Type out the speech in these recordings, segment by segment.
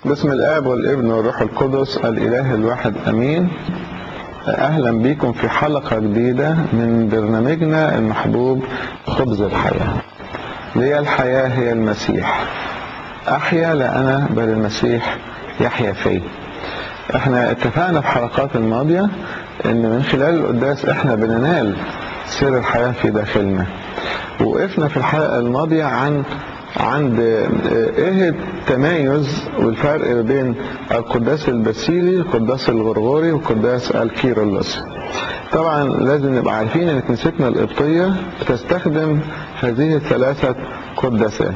باسم الآب والابن والروح القدس الإله الواحد أمين أهلا بكم في حلقة جديدة من برنامجنا المحبوب خبز الحياة لي الحياة هي المسيح أحيا لا أنا بل المسيح يحيا في احنا اتفقنا في الحلقات الماضية ان من خلال القداس احنا بننال سر الحياة في داخلنا وقفنا في الحلقة الماضية عن عند ايه التمايز والفرق بين القداس البسيلي القداس الغرغوري والقداس الكيرلس طبعا لازم نبقى عارفين ان كنيستنا القبطية بتستخدم هذه الثلاثة قداسات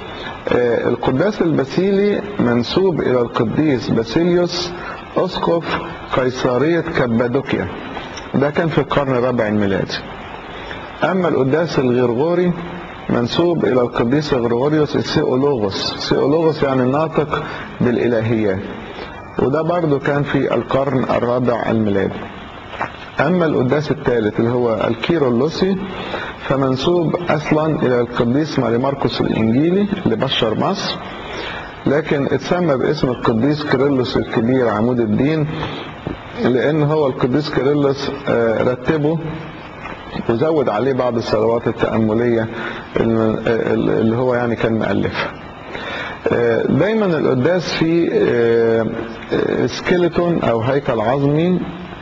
القداس البسيلي منسوب الى القديس باسيليوس اسقف قيصرية كبادوكيا ده كان في القرن الرابع الميلادي اما القداس الغرغوري منسوب الى القديس غرغوريوس السيولوغوس سيولوغوس يعني الناطق بالالهيات وده برضو كان في القرن الرابع الميلادي اما القداس الثالث اللي هو الكيرلسي فمنسوب اصلا الى القديس ماري ماركوس الانجيلي اللي بشر مصر لكن اتسمى باسم القديس كيرلس الكبير عمود الدين لان هو القديس كيرلس رتبه وزود عليه بعض الصلوات التأملية اللي هو يعني كان مؤلفها دايما القداس فيه سكيلتون او هيكل عظمي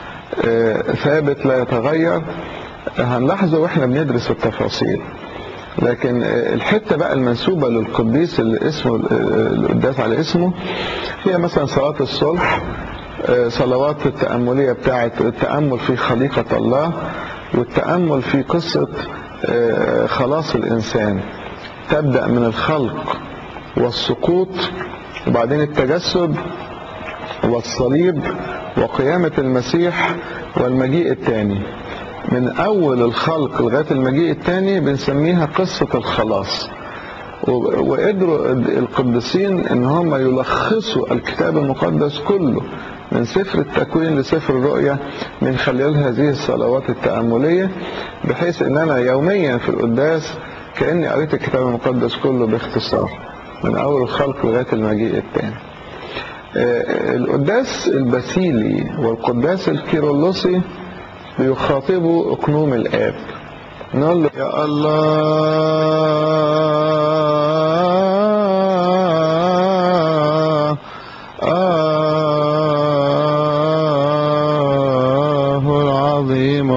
ثابت لا يتغير هنلاحظه واحنا بندرس التفاصيل لكن الحته بقى المنسوبه للقديس اللي اسمه القداس على اسمه هي مثلا صلاه الصلح صلوات التامليه بتاعه التامل في خليقه الله والتامل في قصه خلاص الانسان تبدا من الخلق والسقوط وبعدين التجسد والصليب وقيامه المسيح والمجيء الثاني من اول الخلق لغايه المجيء الثاني بنسميها قصه الخلاص وقدروا القديسين ان هم يلخصوا الكتاب المقدس كله من سفر التكوين لسفر الرؤيا من خلال هذه الصلوات التأملية بحيث ان انا يوميا في القداس كأني قريت الكتاب المقدس كله باختصار من اول الخلق لغاية المجيء الثاني القداس البسيلي والقداس الكيرلسي بيخاطبوا اقنوم الاب نقول له يا الله آه العظيم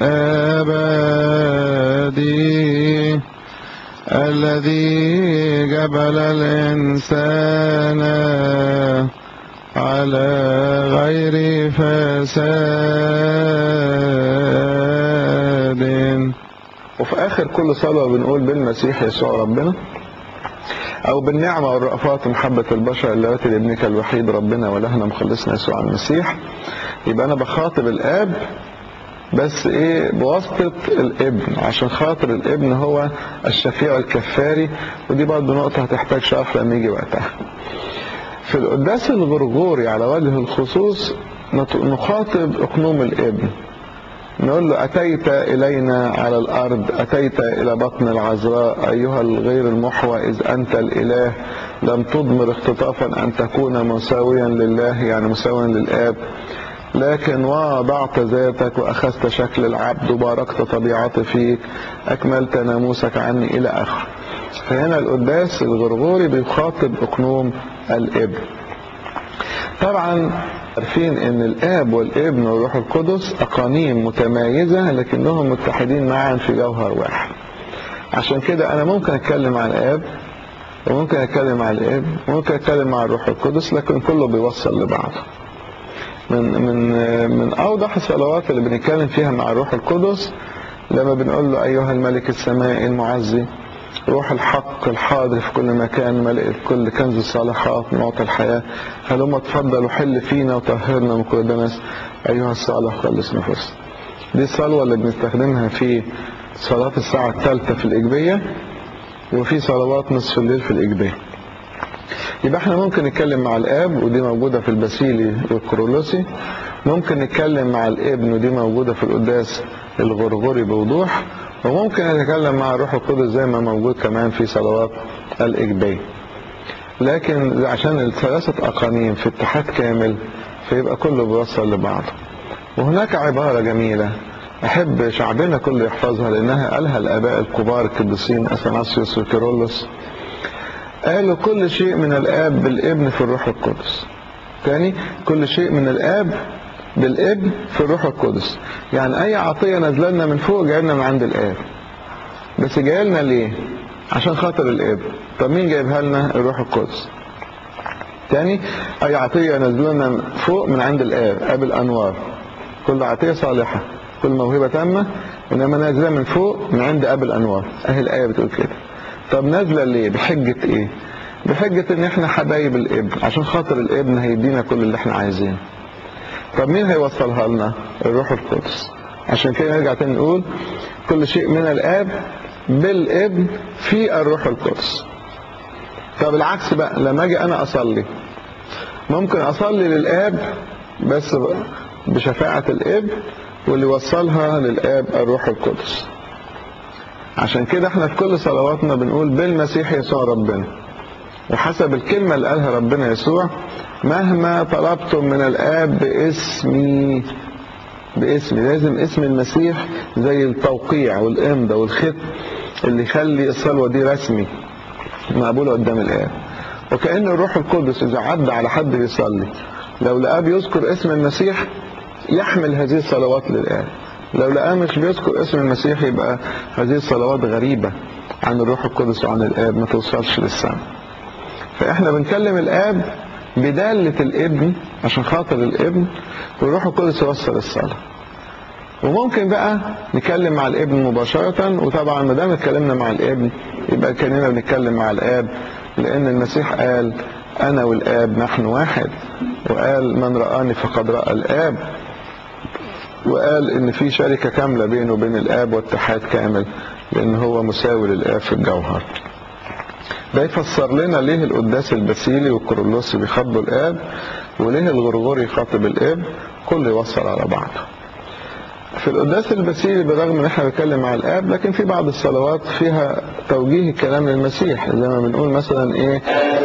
الأبدي الذي جبل الإنسان على غير فساد وفي آخر كل صلاة بنقول بالمسيح يسوع ربنا أو بالنعمة والرأفات محبة البشر اللواتي لابنك الوحيد ربنا ولهنا مخلصنا يسوع المسيح يبقى أنا بخاطب الآب بس إيه بواسطة الابن عشان خاطر الابن هو الشفيع الكفاري ودي برضه نقطة هتحتاج شرح لما يجي وقتها. في القداس الغرغوري على وجه الخصوص نخاطب اقنوم الابن نقول له أتيت إلينا على الأرض أتيت إلى بطن العذراء أيها الغير المحوى إذ أنت الإله لم تضمر اختطافا أن تكون مساويا لله يعني مساويا للآب لكن وضعت ذاتك وأخذت شكل العبد وباركت طبيعتي فيك أكملت ناموسك عني إلى آخره فهنا القداس الغرغوري بيخاطب أقنوم الابن طبعا عارفين ان الاب والابن والروح القدس اقانيم متمايزة لكنهم متحدين معا في جوهر واحد عشان كده انا ممكن اتكلم مع الاب وممكن اتكلم مع الابن وممكن اتكلم مع الروح القدس لكن كله بيوصل لبعضه من من من اوضح الصلوات اللي بنتكلم فيها مع الروح القدس لما بنقول له ايها الملك السمائي المعزي روح الحق الحاضر في كل مكان ملئ الكل كنز الصالحات معطي الحياة هلما تفضل وحل فينا وطهرنا من كل دنس أيها الصالح خلص نفوسنا دي الصلوة اللي بنستخدمها في صلاة الساعة الثالثة في الإجبية وفي صلوات نصف الليل في الإجبية يبقى احنا ممكن نتكلم مع الآب ودي موجودة في البسيلي والكرولوسي ممكن نتكلم مع الابن ودي موجودة في القداس الغرغري بوضوح وممكن نتكلم مع الروح القدس زي ما موجود كمان في صلوات الإجبية لكن عشان الثلاثة أقانيم في اتحاد كامل فيبقى كله بيوصل لبعضه وهناك عبارة جميلة أحب شعبنا كله يحفظها لأنها قالها الآباء الكبار القديسين أثناسيوس وكيرلس قالوا كل شيء من الآب بالابن في الروح القدس تاني كل شيء من الآب بالابن في الروح القدس يعني أي عطية نازله لنا من فوق جايه لنا من عند الآب بس جايه لنا ليه؟ عشان خاطر الابن طب مين جايبها لنا؟ الروح القدس تاني أي عطية نازله لنا فوق من عند الآب آب الأنوار كل عطية صالحة كل موهبة تامة إنما نازلة من فوق من عند أب الأنوار أهي الآية بتقول كده طب نازلة ليه بحجة إيه بحجة إن إحنا حبايب الابن عشان خاطر الابن هيدينا كل اللي إحنا عايزينه طب مين هيوصلها لنا الروح القدس عشان كده نرجع تاني نقول كل شيء من الآب بالابن في الروح القدس طب العكس بقى لما أجي أنا أصلي ممكن أصلي للآب بس بشفاعة الابن واللي وصلها للآب الروح القدس عشان كده احنا في كل صلواتنا بنقول بالمسيح يسوع ربنا وحسب الكلمة اللي قالها ربنا يسوع مهما طلبتم من الآب باسمي باسمي لازم اسم المسيح زي التوقيع والإمضة والختم اللي يخلي الصلوة دي رسمي مقبولة قدام الآب وكأن الروح القدس إذا عدى على حد بيصلي لو لقاه بيذكر اسم المسيح يحمل هذه الصلوات للآب لو لقاه مش بيذكر اسم المسيح يبقى هذه الصلوات غريبة عن الروح القدس وعن الآب ما توصلش للسماء فإحنا بنكلم الآب بدالة الابن عشان خاطر الابن والروح القدس يوصل الصلاة وممكن بقى نتكلم مع الابن مباشرة وطبعا ما دام اتكلمنا مع الابن يبقى كاننا بنتكلم مع الاب لان المسيح قال انا والاب نحن واحد وقال من رآني فقد رأى الاب وقال ان في شركة كاملة بينه وبين الاب واتحاد كامل لان هو مساوي للاب في الجوهر ده يفسر لنا ليه القداس البسيلي والكرولوسي بيخاطبوا الاب وليه الغرغوري يخاطب الاب كله يوصل على بعضه في القداس البسيلي بالرغم ان احنا بنتكلم مع الاب لكن في بعض الصلوات فيها توجيه الكلام للمسيح زي ما بنقول مثلا ايه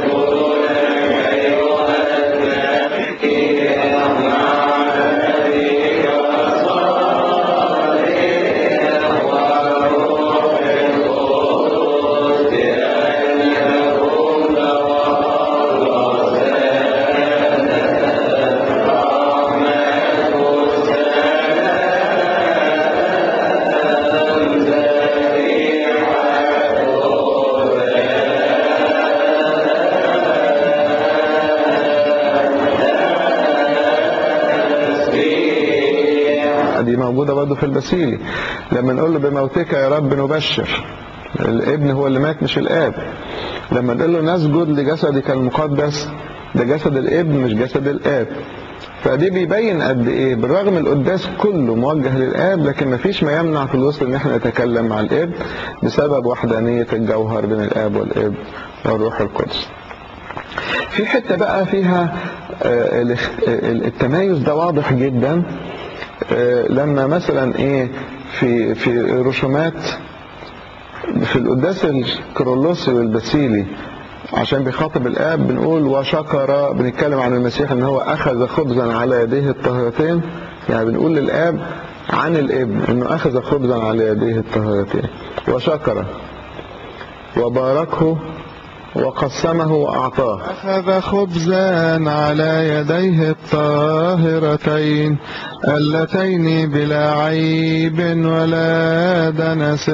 دي موجودة برضه في البسيلي لما نقول له بموتك يا رب نبشر الابن هو اللي مات مش الاب لما نقول له نسجد لجسدك المقدس ده جسد الابن مش جسد الاب فدي بيبين قد ايه بالرغم القداس كله موجه للاب لكن مفيش ما يمنع في الوسط ان احنا نتكلم مع الابن بسبب وحدانية الجوهر بين الاب والابن والروح القدس في حتة بقى فيها التمايز ده واضح جدا لما مثلا ايه في في رسومات في القداس الكرولوسي والبسيلي عشان بيخاطب الاب بنقول وشكر بنتكلم عن المسيح ان هو اخذ خبزا على يديه الطاهرتين يعني بنقول للاب عن الابن انه اخذ خبزا على يديه الطاهرتين وشكر وباركه وقسمه وأعطاه أخذ خبزا على يديه الطاهرتين اللتين بلا عيب ولا دنس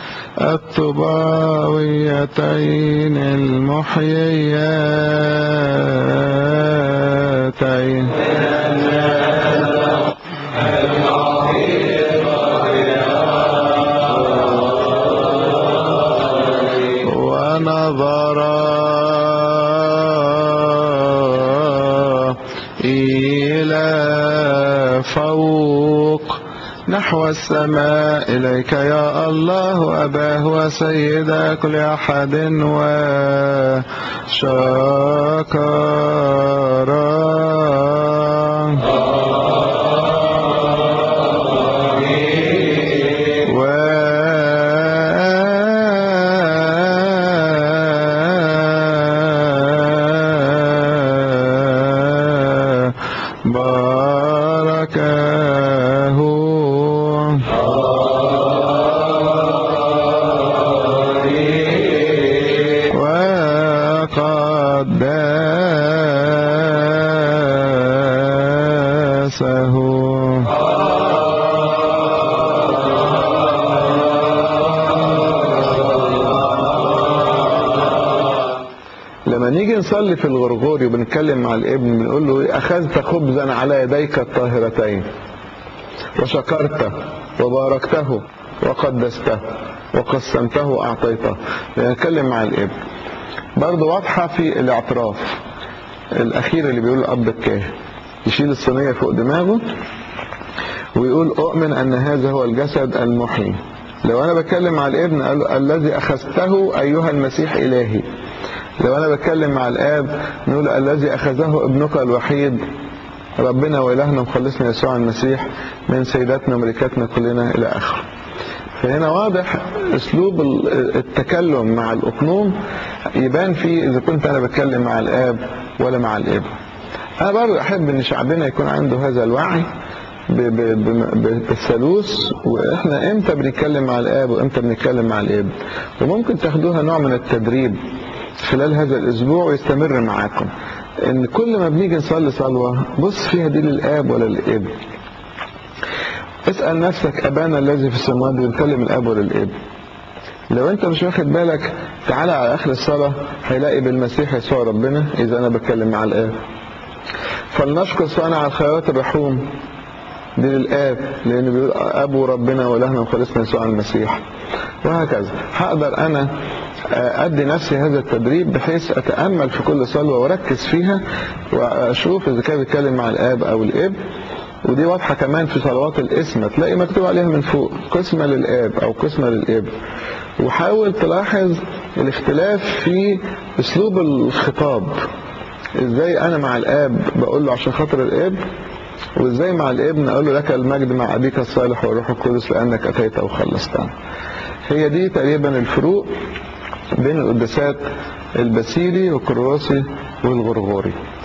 الطباويتين المحييتين ونظر إلى فوق نحو السماء إليك يا الله أباه وسيد كل أحد وشكرا قداسه لما نيجي نصلي في الغرغوري وبنتكلم مع الابن بنقول له اخذت خبزا على يديك الطاهرتين وشكرته وباركته وقدسته وقسمته واعطيته بنتكلم مع الابن برضه واضحه في الاعتراف الاخير اللي بيقول الاب الكاهن يشيل الصينيه فوق دماغه ويقول اؤمن ان هذا هو الجسد المحيي لو انا بتكلم مع الابن قال له الذي اخذته ايها المسيح الهي لو انا بتكلم مع الاب نقول الذي اخذه ابنك الوحيد ربنا والهنا ومخلصنا يسوع المسيح من سيداتنا وملكاتنا كلنا الى اخره فهنا واضح اسلوب التكلم مع الاقنوم يبان فيه اذا كنت انا بتكلم مع الاب ولا مع الابن انا برضه احب ان شعبنا يكون عنده هذا الوعي ب- ب- ب- بالثالوث واحنا امتى بنتكلم مع الاب وامتى بنتكلم مع الابن وممكن تاخدوها نوع من التدريب خلال هذا الاسبوع ويستمر معاكم ان كل ما بنيجي نصلي صلوه بص فيها دي للاب ولا للابن اسال نفسك ابانا الذي في السماوات بنكلم الاب ولا الابن لو انت مش واخد بالك تعالى على اخر الصلاه هيلاقي بالمسيح يسوع ربنا اذا انا بتكلم مع الاب فلنشكر صانع الخيرات الرحوم دي للآب لأنه بيقول أبو ربنا وإلهنا وخلصنا يسوع المسيح وهكذا هقدر أنا أدي نفسي هذا التدريب بحيث أتأمل في كل صلوة وأركز فيها وأشوف إذا كان بيتكلم مع الآب أو الابن ودي واضحة كمان في صلوات الاسم تلاقي مكتوب عليها من فوق قسمة للآب أو قسمة للابن وحاول تلاحظ الاختلاف في أسلوب الخطاب ازاي انا مع الاب بقول له عشان خاطر الاب وازاي مع الابن اقول له لك المجد مع ابيك الصالح والروح القدس لانك اتيت وخلصتنا هي دي تقريبا الفروق بين القداسات البسيلي والكرواسي والغرغوري